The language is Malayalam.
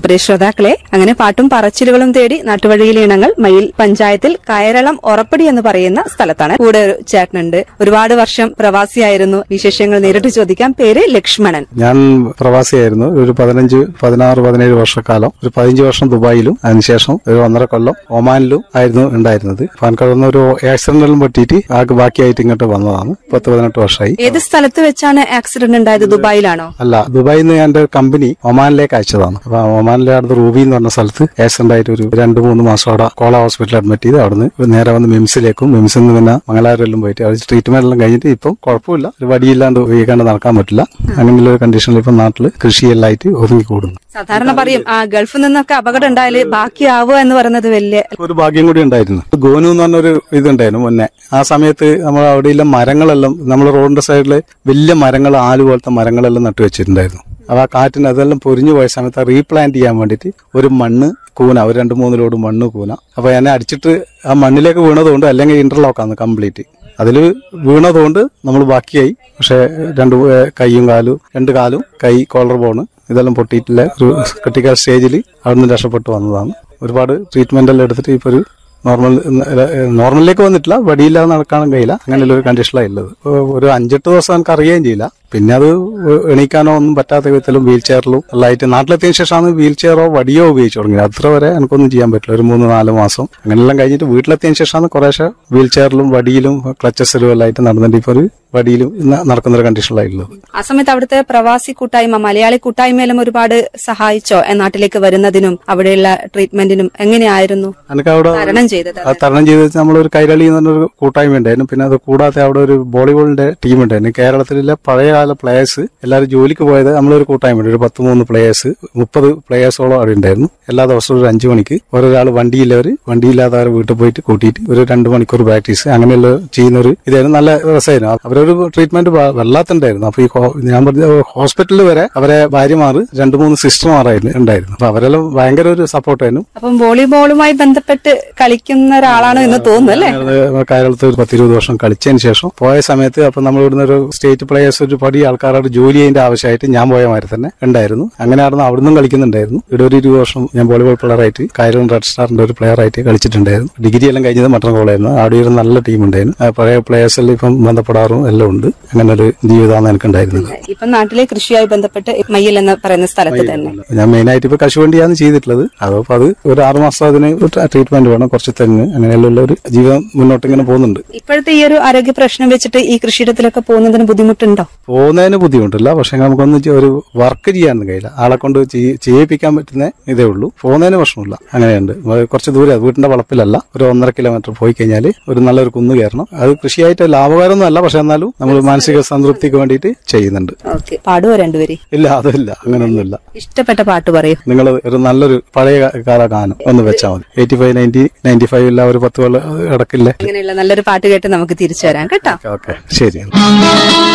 പ്രിയ ശ്രോതാക്കളെ അങ്ങനെ പാട്ടും പറച്ചിലുകളും തേടി നാട്ടുവഴിയിലെ ഇണങ്ങൾ മയിൽ പഞ്ചായത്തിൽ കയറളം ഉറപ്പടി എന്ന് പറയുന്ന സ്ഥലത്താണ് കൂടെ ഒരു ചേട്ടനുണ്ട് ഒരുപാട് വർഷം പ്രവാസിയായിരുന്നു വിശേഷങ്ങൾ നേരിട്ട് ചോദിക്കാം പേര് ലക്ഷ്മണൻ ഞാൻ പ്രവാസിയായിരുന്നു ഒരു പതിനഞ്ച് പതിനാറ് പതിനേഴ് വർഷക്കാലം ഒരു പതിനഞ്ച് വർഷം ദുബായിലും അതിനുശേഷം ഒരു ഒന്നര കൊല്ലം ഒമാനിലും ആയിരുന്നു ഉണ്ടായിരുന്നത് പാൻകടന്ന് ഒരു ആക്സിഡന്റിലും പറ്റിയിട്ട് ആകെ ബാക്കിയായിട്ട് ഇങ്ങോട്ട് വന്നതാണ് പത്ത് പതിനെട്ട് വർഷമായി ഏത് സ്ഥലത്ത് വെച്ചാണ് ആക്സിഡന്റ് ഉണ്ടായത് ദുബായിലാണോ അല്ല ദുബായിൽ നിന്ന് എന്റെ കമ്പനി ഒമാനിലേക്ക് അയച്ചതാണ് അപ്പൊ ഒമാനിലെ അടുത്ത് റൂബി എന്ന് പറഞ്ഞ സ്ഥലത്ത് ആക്സിഡന്റ് ആയിട്ട് ഒരു രണ്ട് മൂന്ന് മാസം അവിടെ കോള ഹോസ്പിറ്റലിൽ അഡ്മിറ്റ് ചെയ്ത് അവിടുന്ന് നേരെ വന്ന് മിംസിലേക്കും മിംസിൽ നിന്ന് പിന്നെ മംഗലാപുരം പോയിട്ട് അവർ ട്രീറ്റ്മെന്റ് എല്ലാം കഴിഞ്ഞിട്ട് ഇപ്പം കുഴപ്പമില്ല ഒരു വടിയില്ലാണ്ട് ഉപയോഗിക്കാണ്ട് നടക്കാൻ പറ്റില്ല അങ്ങനെയുള്ള ഒരു കണ്ടീഷനിൽ ഇപ്പം നാട്ടില് കൃഷിയെല്ലാം ആയിട്ട് ഒതുങ്ങി കൂടുന്നു സാധാരണ പറയും ആ ഗൾഫിൽ നിന്നൊക്കെ അപകടം ഉണ്ടായാല് ബാക്കിയാവുക എന്ന് പറയുന്നത് വലിയ ഒരു ഭാഗ്യം കൂടി ഉണ്ടായിരുന്നു ഗോനു എന്ന് പറഞ്ഞൊരു ഇതുണ്ടായിരുന്നു മുന്നേ ആ സമയത്ത് നമ്മൾ അവിടെയുള്ള മരങ്ങളെല്ലാം നമ്മൾ റോഡിന്റെ സൈഡിൽ വലിയ മരങ്ങൾ ആല് പോലത്തെ മരങ്ങളെല്ലാം നട്ടു വെച്ചിട്ടുണ്ടായിരുന്നു അപ്പൊ ആ കാറ്റിന് അതെല്ലാം പൊരിഞ്ഞു പോയ സമയത്ത് റീപ്ലാന്റ് ചെയ്യാൻ വേണ്ടിയിട്ട് ഒരു മണ്ണ് കൂന ഒരു രണ്ട് മൂന്ന് ലോഡ് മണ്ണ് കൂന അപ്പൊ എന്നെ അടിച്ചിട്ട് ആ മണ്ണിലേക്ക് വീണതുകൊണ്ട് അല്ലെങ്കിൽ ഇന്റർലോക്കാണ് കംപ്ലീറ്റ് അതിൽ വീണതുകൊണ്ട് നമ്മൾ ബാക്കിയായി പക്ഷെ രണ്ട് ഏ- കൈയും കാലും രണ്ട് കാലും കൈ കോളർ ബോണ് ഇതെല്ലാം പൊട്ടിയിട്ടില്ല ഒരു ക്രിട്ടിക്കൽ സ്റ്റേജിൽ അവിടുന്ന് രക്ഷപ്പെട്ടു വന്നതാണ് ഒരുപാട് ട്രീറ്റ്മെന്റ് എല്ലാം എടുത്തിട്ട് ഇപ്പൊ ഒരു നോർമൽ നോർമലിലേക്ക് വന്നിട്ടില്ല വടിയില്ലാതെ നടക്കാനും കഴിയില്ല അങ്ങനെയുള്ള ഒരു കണ്ടീഷനിലാണ് ഉള്ളത് ഇപ്പൊ ഒരു അഞ്ചെട്ട് ദിവസം എനിക്ക് അറിയുകയും ചെയ്യില്ല പിന്നെ അത് എണീക്കാനോ ഒന്നും പറ്റാത്ത വിധത്തിലും വീൽ ചെയറിലും എല്ലായിട്ട് നാട്ടിലെത്തിയതിനു ശേഷമാണ് വീൽ ചെയറോ വടിയോ ഉപയോഗിച്ച് തുടങ്ങിയത് അത്ര വരെ എനിക്കൊന്നും ചെയ്യാൻ പറ്റില്ല ഒരു മൂന്ന് നാല് മാസം അങ്ങനെയെല്ലാം കഴിഞ്ഞിട്ട് വീട്ടിലെത്തിയതിനു ശേഷമാണ് കുറേശ്ശെ വീൽ ചെയറിലും വടിയിലും ക്ലച്ചസിലും എല്ലാം ആയിട്ട് നടന്നിട്ട് ഇപ്പൊ ഒരു വടിയിലും ഇന്ന് നടക്കുന്ന ഒരു കണ്ടീഷനിലാണ് ഉള്ളത് ആ സമയത്ത് അവിടുത്തെ പ്രവാസി കൂട്ടായ്മ മലയാളി കൂട്ടായ്മയിലും ഒരുപാട് സഹായിച്ചോ എ, നാട്ടിലേക്ക് വരുന്നതിനും അവിടെയുള്ള ട്രീറ്റ്മെന്റിനും എങ്ങനെയായിരുന്നു എനിക്ക് അവിടെ തരണം ചെയ്തത് അത് തരണം ചെയ്ത് വെച്ചാൽ നമ്മളൊരു കൈരളി എന്ന് പറഞ്ഞൊരു കൂട്ടായ്മ ഉണ്ടായിരുന്നു പിന്നെ അത് കൂടാതെ അവിടെ ഒരു വോളിബോളിന്റെ ടീം ഉണ്ടായിരുന്നു കേരളത്തിലെ പഴയകാല പ്ലേയേഴ്സ് എല്ലാവരും ജോലിക്ക് പോയത് നമ്മളൊരു കൂട്ടായ്മ ഉണ്ട് ഒരു പത്ത് മൂന്ന് പ്ലേയേഴ്സ് മുപ്പത് പ്ലേയേഴ്സോളം അവിടെ ഉണ്ടായിരുന്നു എല്ലാ ദിവസവും ഒരു അഞ്ചു മണിക്ക് ഓരോരാൾ വണ്ടിയില്ലവർ വണ്ടിയില്ലാത്തവരെ വീട്ടിൽ പോയിട്ട് കൂട്ടിയിട്ട് ഒരു രണ്ട് മണിക്കൂർ പ്രാക്ടീസ് അങ്ങനെയുള്ള ചെയ്യുന്ന ഒരു ഇതായിരുന്നു നല്ല രസമായിരുന്നു അവരൊരു ട്രീറ്റ്മെന്റ് വല്ലാത്തുണ്ടായിരുന്നു അപ്പൊ ഈ ഹോ- ഞാൻ പറഞ്ഞ ഹോസ്പിറ്റലിൽ വരെ അവരെ ഭാര്യമാർ രണ്ട് മൂന്ന് സിസ്റ്റർമാരായിരുന്നു ഉണ്ടായിരുന്നു അപ്പൊ അവരെല്ലാം ഭയങ്കര ഒരു സപ്പോർട്ടായിരുന്നു അപ്പം വോളിബോളുമായി ബന്ധപ്പെട്ട് കളിക്കുന്ന ഒരാളാണ് എന്ന് തോന്നുന്നു അല്ലേ ഞങ്ങള് കേരളത്തിൽ ഒരു പത്തിരുപത് വർഷം കളിച്ചതിന് ശേഷം പോയ സമയത്ത് അപ്പൊ നമ്മൾ ഇവിടുന്ന് ഒരു സ്റ്റേറ്റ് പ്ലേയേഴ്സ് ഒരു പടി ആൾക്കാരോട് ജോലി ചെയ്യേണ്ട ആവശ്യമായിട്ട് ഞാൻ പോയ മാതിരി തന്നെ ഉണ്ടായിരുന്നു അങ്ങനെ ആയിരുന്നു അവിടുന്ന് കളിക്കുന്നുണ്ടായിരുന്നു ഇവിടെ ഒരു ഇരുപത് വർഷം ഞാൻ വോളിബോൾ പ്ലെയർ ആയിട്ട് കായലും റെഡ് സ്റ്റാറിന്റെ ഒരു പ്ലെയർ ആയിട്ട് കളിച്ചിട്ടുണ്ടായിരുന്നു ഡിഗ്രി എല്ലാം കഴിഞ്ഞത് മട്ടൺ കോളായിരുന്നു അവിടെ ഒരു നല്ല ടീം ഉണ്ടായിരുന്നു ആ പഴയ പ്ലേയേഴ്സ് എല്ലാം ഇപ്പം ബന്ധപ്പെടാറും എല്ലാം ഉണ്ട് അങ്ങനെ ഒരു ജീവിതമാണ് എനിക്കുണ്ടായിരുന്നത് ഇപ്പം നാട്ടിലെ കൃഷിയുമായി ബന്ധപ്പെട്ട് മയ്യിൽ എന്ന് പറയുന്ന സ്ഥലത്ത് തന്നെ ഞാൻ മെയിൻ ആയിട്ട് ഇപ്പൊ കശുവണ്ടിയാണ് ചെയ്തിട്ടുള്ളത് അതപ്പോ അത് ഒരു ആറുമാസം അതിന് ട്രീറ്റ്മെന്റ് വേണം കുറച്ച് തെങ്ങ് അങ്ങനെയുള്ള ഒരു ജീവിതം മുന്നോട്ട് ഇങ്ങനെ പോകുന്നുണ്ട് ഇപ്പോഴത്തെ ഈ ഒരു ആരോഗ്യ പ്രശ്നം വെച്ചിട്ട് ഈ കൃഷിയിടത്തിലൊക്കെ പോകുന്നതിന് ബുദ്ധിമുട്ടുണ്ടോ പോകുന്നതിന് ബുദ്ധിമുട്ടില്ല പക്ഷെ നമുക്കൊന്നും ചെ- ഒരു വർക്ക് ചെയ്യാനൊന്നും കഴിയില്ല ആളെ കൊണ്ട് ചെയ്യി- ചെയ്യിപ്പിക്കാൻ പറ്റുന്ന ഇതേ ഉള്ളൂ പോകുന്നതിന് പ്രശ്നമില്ല അങ്ങനെയുണ്ട് അത് കുറച്ച് ദൂരെ വീടിന്റെ വളപ്പിലല്ല ഒരു ഒന്നര കിലോമീറ്റർ പോയി കഴിഞ്ഞാൽ ഒരു നല്ലൊരു കുന്ന് കയറണം അത് കൃഷിയായിട്ട് ലാഭകരമൊന്നും അല്ല പക്ഷെ എന്നാലും നമ്മൾ മാനസിക സംതൃപ്തിക്ക് വേണ്ടിയിട്ട് ചെയ്യുന്നുണ്ട് ഓക്കെ പാടുവോ രണ്ടുപേര് ഇല്ല അതില്ല അങ്ങനെയൊന്നുമില്ല ഇഷ്ടപ്പെട്ട പാട്ട് പറയൂ നിങ്ങൾ ഒരു നല്ലൊരു പഴയ കാല ഗാനം ഒന്ന് വെച്ചാൽ മതി eighty five ninety ninety five ഇല്ല ഒരു പത്ത് കൊല്ലം ഇടക്കില്ലേ അങ്ങനെയുള്ള നല്ലൊരു പാട്ട് കേട്ട് നമുക്ക് തിരിച്ചു വരാം കേട്ടോ ഓക്കെ ശരി